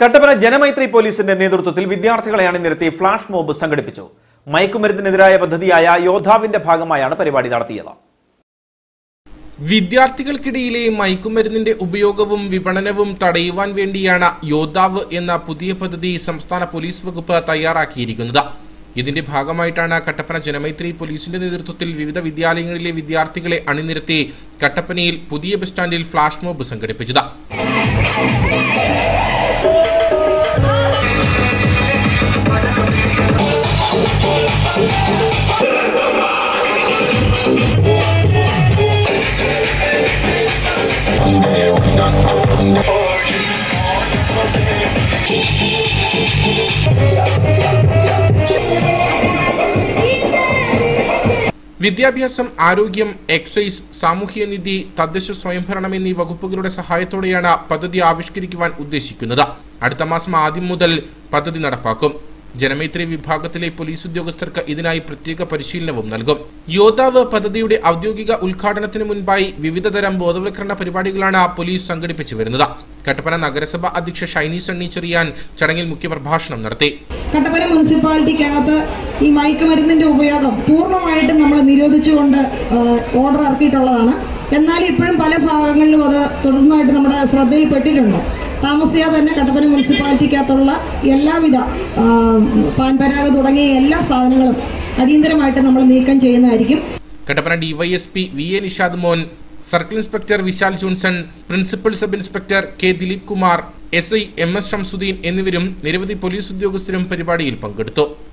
കട്ടപ്പന ജനമൈത്രി പോലീസിന്റെ നേതൃത്വത്തിൽ വിദ്യാർത്ഥികളെ അണിനിരത്തി ഫ്ലാഷ് മോബ് സംഘടിപ്പിച്ചു മയക്കുമരുന്നിനെതിരായ പദ്ധതിയായ യോദ്ധാവിന്റെ ഭാഗമായാണ് പരിപാടി നടത്തിയത് വിദ്യാർത്ഥികൾക്കിടയിലെ മയക്കുമരുന്നിന്റെ ഉപയോഗവും വിപണനവും തടയുവാൻ വേണ്ടിയാണ് യോദ്ധാവ് എന്ന പുതിയ പദ്ധതി സംസ്ഥാന പോലീസ് വകുപ്പ് തയ്യാറാക്കിയിരിക്കുന്നത് ഇതിന്റെ ഭാഗമായിട്ടാണ് കട്ടപ്പന ജനമൈത്രി പോലീസിന്റെ നേതൃത്വത്തിൽ വിവിധ വിദ്യാലയങ്ങളിലെ വിദ്യാർത്ഥികളെ അണിനിരത്തി കട്ടപ്പനയിൽ പുതിയ ബസ് സ്റ്റാൻഡിൽ ഫ്ലാഷ് മോബ് സംഘടിപ്പിച്ചത് വിദ്യാഭ്യാസം ആരോഗ്യം എക്സൈസ് സാമൂഹ്യനിധി തദ്ദേശ സ്വയംഭരണം എന്നീ വകുപ്പുകളുടെ സഹായത്തോടെയാണ് പദ്ധതി ആവിഷ്കരിക്കുവാൻ ഉദ്ദേശിക്കുന്നത് അടുത്ത മാസം ആദ്യം മുതൽ പദ്ധതി നടപ്പാക്കും ജനമൈത്രി വിഭാഗത്തിലെ പോലീസ് ഉദ്യോഗസ്ഥർക്ക് ഇതിനായി പ്രത്യേക പരിശീലനവും നൽകും യോദ്ധാവ് പദ്ധതിയുടെ ഔദ്യോഗിക ഉദ്ഘാടനത്തിന് മുൻപായി വിവിധതരം ബോധവൽക്കരണ പരിപാടികളാണ് പോലീസ് സംഘടിപ്പിച്ചു വരുന്നത് കട്ടപ്പന നഗരസഭ അധ്യക്ഷ ഷൈനി സണ്ണി ചെറിയാൻ ചടങ്ങിൽ മുഖ്യപ്രഭാഷണം നടത്തി കട്ടപ്പന മുനിസിപ്പാലിറ്റിക്കകത്ത് ഈ മയക്കുമരുന്നിന്റെ ഉപയോഗം പൂർണ്ണമായിട്ടും നമ്മൾ നിരോധിച്ചുകൊണ്ട് ഏഹ്, ഓർഡർ ഇറക്കിയിട്ടുള്ളതാണ് എന്നാൽ ഇപ്പോഴും പല ഭാഗങ്ങളിലും അത് തുടർന്നായിട്ട് നമ്മുടെ ശ്രദ്ധയിൽപ്പെട്ടിട്ടുണ്ട് താമസിയാതെ തന്നെ കട്ടപ്പന മുനിസിപ്പാലിറ്റിക്കകത്തുള്ള എല്ലാവിധ ആ, പാൻപരാഗ് തുടങ്ങിയ എല്ലാ സാധനങ്ങളും അടിയന്തരമായിട്ട് നമ്മൾ നീക്കം ചെയ്യുന്നതായിരിക്കും Kattappana DYSP V A Nishad Mon circle inspector Vishal Johnson principal sub inspector K Dileep Kumar S I M S Shamsuddin എന്നിവരും നിരവധി പോലീസ് ഉദ്യോഗസ്ഥരും പരിപാടിയിൽ പങ്കെടുത്തു